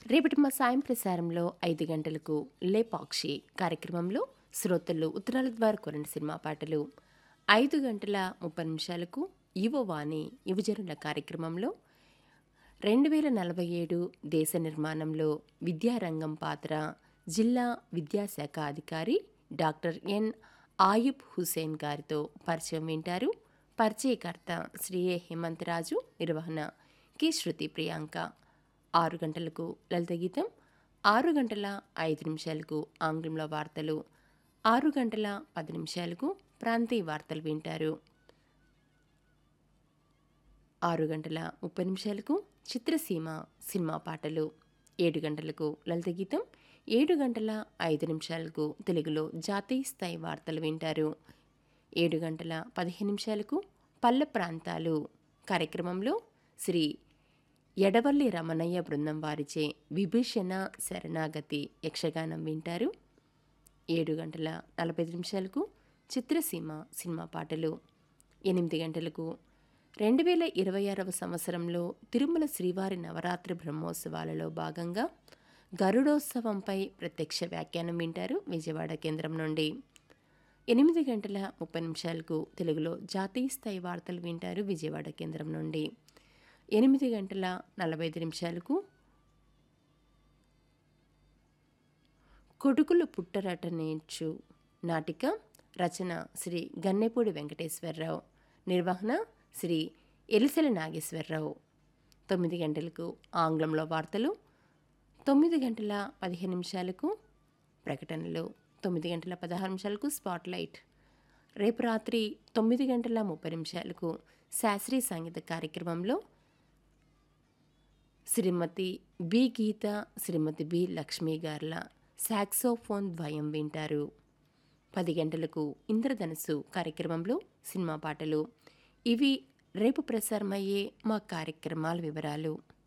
రేపటి మా సాయం ప్రసారంలో ఐదు గంటలకు లేపాక్షి కార్యక్రమంలో శ్రోతలు ఉత్తరాల ద్వారా కొరండి సినిమా పాటలు ఐదు గంటల ముప్పై నిమిషాలకు యువవాణి యువజనుల కార్యక్రమంలో రెండు వేల నలభై ఏడు దేశ నిర్మాణంలో విద్యారంగం పాత్ర జిల్లా విద్యాశాఖ అధికారి డాక్టర్ ఎన్ ఆయుబ్ హుసేన్ గారితో పరిచయం వింటారు పరిచయకర్త శ్రీ ఏ హేమంతరాజు నిర్వహణ కె శృతి ప్రియాంక ఆరు గంటలకు లలిత గీతం ఆరు గంటల ఐదు నిమిషాలకు ఆంగ్లంలో వార్తలు ఆరు గంటల పది నిమిషాలకు ప్రాంతీయ వార్తలు వింటారు ఆరు గంటల ముప్పై నిమిషాలకు చిత్రసీమ సినిమా పాటలు ఏడు గంటలకు లలిత గీతం ఏడు గంటల ఐదు నిమిషాలకు తెలుగులో జాతీయ స్థాయి వార్తలు వింటారు ఏడు గంటల పదిహేను నిమిషాలకు పల్లె ప్రాంతాలు కార్యక్రమంలో శ్రీ ఎడవల్లి రమణయ్య బృందం వారిచే విభీషణ శరణాగతి యక్షగానం వింటారు ఏడు గంటల నలభై ఐదు నిమిషాలకు చిత్రసీమ సినిమా పాటలు ఎనిమిది గంటలకు రెండు వేల ఇరవై ఆరవ సంవత్సరంలో తిరుమల శ్రీవారి నవరాత్రి బ్రహ్మోత్సవాలలో భాగంగా గరుడోత్సవంపై ప్రత్యక్ష వ్యాఖ్యానం వింటారు విజయవాడ కేంద్రం నుండి ఎనిమిది గంటల ముప్పై నిమిషాలకు తెలుగులో జాతీయ స్థాయి వార్తలు వింటారు విజయవాడ కేంద్రం నుండి ఎనిమిది గంటల నలభై ఐదు నిమిషాలకు కొడుకులు పుట్టరట నేర్చు నాటిక రచన శ్రీ గన్నెపూడి వెంకటేశ్వరరావు నిర్వహణ శ్రీ ఎలిసెల నాగేశ్వరరావు తొమ్మిది గంటలకు ఆంగ్లంలో వార్తలు తొమ్మిది గంటల పదిహేను నిమిషాలకు ప్రకటనలు తొమ్మిది గంటల పదహారు నిమిషాలకు స్పాట్లైట్ రేపు రాత్రి తొమ్మిది గంటల ముప్పై నిమిషాలకు శాస్త్రీయ సంగీత కార్యక్రమంలో శ్రీమతి బి గీత శ్రీమతి బి లక్ష్మీ గార్ల సాక్సోఫోన్ ద్వయం వింటారు పది గంటలకు ఇంద్రధనుసు కార్యక్రమంలో సినిమా పాటలు ఇవి రేపు ప్రసారమయ్యే మా కార్యక్రమాల వివరాలు